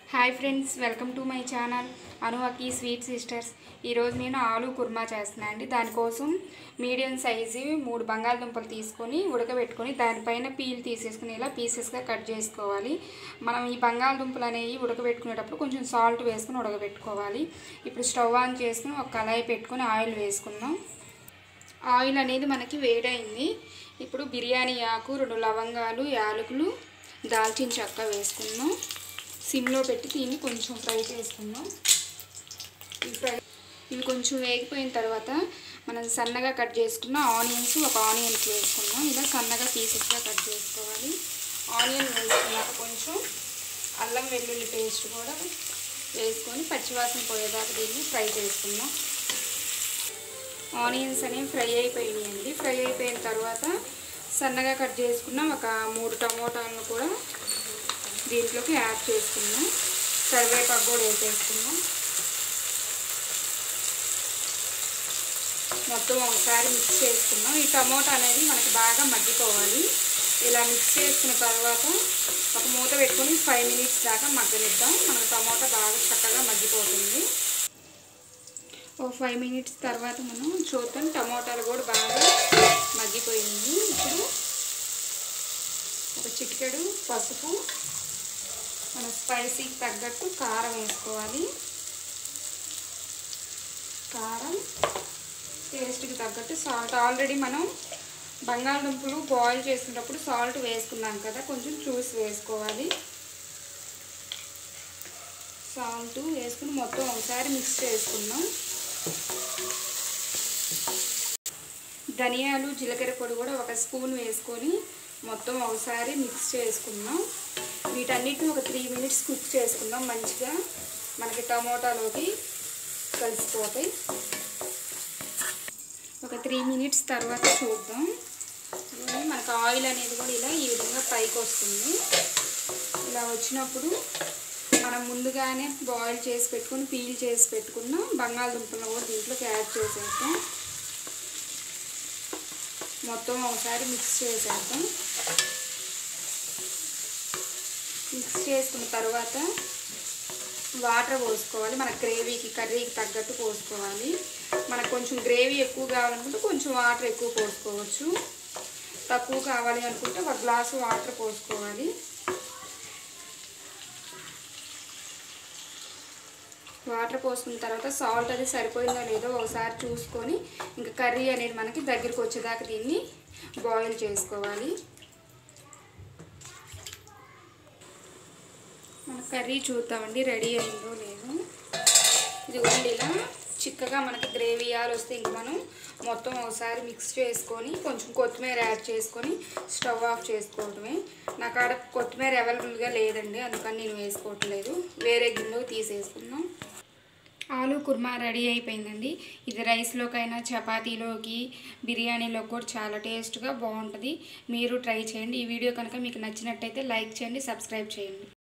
hi friends welcome to my channel అనువకి sweet sisters ఈరోజు నేను ఆలు కుర్మా చేస్తున్నాను అండి దానికోసం మీడియం సైజు మూడు బంగాళదుంపలు తీసుకొని ఉడకబెట్టుకొని దానిపైన పీల్ తీసేసుకుని ఇలా పీసెస్గా కట్ చేసుకోవాలి మనం ఈ బంగాళదుంపలు అనేవి ఉడకబెట్టుకునేటప్పుడు కొంచెం సాల్ట్ వేసుకుని ఉడకబెట్టుకోవాలి ఇప్పుడు స్టవ్ ఆన్ చేసుకుని ఒక కళాయి పెట్టుకొని ఆయిల్ వేసుకుందాం ఆయిల్ అనేది మనకి వేడైంది ఇప్పుడు బిర్యానీ ఆకు రెండు లవంగాలు యాలకులు దాల్చిన చెక్క వేసుకుందాం సిమ్లో పెట్టి దీన్ని కొంచెం ఫ్రై చేసుకుందాం ఇవి ఫ్రై ఇవి కొంచెం వేగిపోయిన తర్వాత మనం సన్నగా కట్ చేసుకున్న ఆనియన్స్ ఒక ఆనియన్స్ వేసుకుందాం ఇలా సన్నగా పీసెస్గా కట్ చేసుకోవాలి ఆనియన్ వేసుకున్నాక కొంచెం అల్లం వెల్లుల్లి పేస్ట్ కూడా వేసుకొని పచ్చివాసన పోయేదాకా దీన్ని ఫ్రై చేసుకుందాం ఆనియన్స్ అనేవి ఫ్రై అయిపోయినాయండి ఫ్రై అయిపోయిన తర్వాత సన్నగా కట్ చేసుకున్న ఒక మూడు టమోటాలను కూడా దీంట్లోకి యాడ్ చేసుకుందాం కరివేపాకు కూడా వేసేసుకుందాం మొత్తం ఒకసారి మిక్స్ చేసుకుందాం ఈ టమోటా అనేది మనకి బాగా మగ్గిపోవాలి ఇలా మిక్స్ చేసుకున్న తర్వాత ఒక మూత పెట్టుకొని ఫైవ్ మినిట్స్ దాకా మగ్గనిద్దాం మనకు టమోటా బాగా చక్కగా మగ్గిపోతుంది ఒక ఫైవ్ మినిట్స్ తర్వాత మనం చూద్దాం టమోటాలు కూడా బాగా మగ్గిపోయింది ఇప్పుడు ఒక చిటికెడు పసుపు మన స్పైసీకి తగ్గట్టు కారం వేసుకోవాలి కారం టేస్ట్కి తగ్గట్టు సాల్ట్ ఆల్రెడీ మనం బంగాళదుంపలు బాయిల్ చేసుకున్నప్పుడు సాల్ట్ వేసుకున్నాం కదా కొంచెం చూసి వేసుకోవాలి సాల్ట్ వేసుకుని మొత్తం ఒకసారి మిక్స్ చేసుకుందాం ధనియాలు జీలకర్ర పొడి కూడా ఒక స్పూన్ వేసుకొని మొత్తం ఒకసారి మిక్స్ చేసుకుందాం వీటన్నిటిని ఒక త్రీ మినిట్స్ కుక్ చేసుకుందాం మంచిగా మనకి టమోటాలోకి కలిసిపోతాయి ఒక త్రీ మినిట్స్ తర్వాత చూద్దాం మనకు ఆయిల్ అనేది కూడా ఇలా ఈ విధంగా పైకి వస్తుంది ఇలా వచ్చినప్పుడు మనం ముందుగానే బాయిల్ చేసి పెట్టుకుని పీల్ చేసి పెట్టుకున్న బంగాళదుంపలను కూడా దీంట్లోకి యాడ్ చేసేద్దాం మొత్తం ఒకసారి మిక్స్ చేసేద్దాం మిక్స్ చేసుకున్న తర్వాత వాటర్ పోసుకోవాలి మన గ్రేవీకి కర్రీకి తగ్గట్టు పోసుకోవాలి మనకు కొంచెం గ్రేవీ ఎక్కువ కావాలనుకుంటే కొంచెం వాటర్ ఎక్కువ పోసుకోవచ్చు తక్కువ కావాలి అనుకుంటే ఒక గ్లాసు వాటర్ పోసుకోవాలి వాటర్ పోసుకున్న తర్వాత సాల్ట్ అది సరిపోయిందో లేదో ఒకసారి చూసుకొని ఇంకా కర్రీ అనేది మనకి దగ్గరికి వచ్చేదాకా దీన్ని బాయిల్ చేసుకోవాలి మన కర్రీ చూద్దామండి రెడీ అయిందో లేదో ఇది కూడా ఇలా చిక్కగా మనకి గ్రేవీ ఆలు వస్తే ఇంక మనం మొత్తం ఒకసారి మిక్స్ చేసుకొని కొంచెం కొత్తిమీర యాడ్ చేసుకొని స్టవ్ ఆఫ్ చేసుకోవడమే నా కాడ కొత్తిమీర అవైలబుల్గా లేదండి అందుకని నేను వేసుకోవట్లేదు వేరే గిన్నెలో తీసేసుకుందాం ఆలు కుర్మా రెడీ అయిపోయిందండి ఇది రైస్లోకైనా చపాతీలోకి బిర్యానీలోకి కూడా చాలా టేస్ట్గా బాగుంటుంది మీరు ట్రై చేయండి ఈ వీడియో కనుక మీకు నచ్చినట్టయితే లైక్ చేయండి సబ్స్క్రైబ్ చేయండి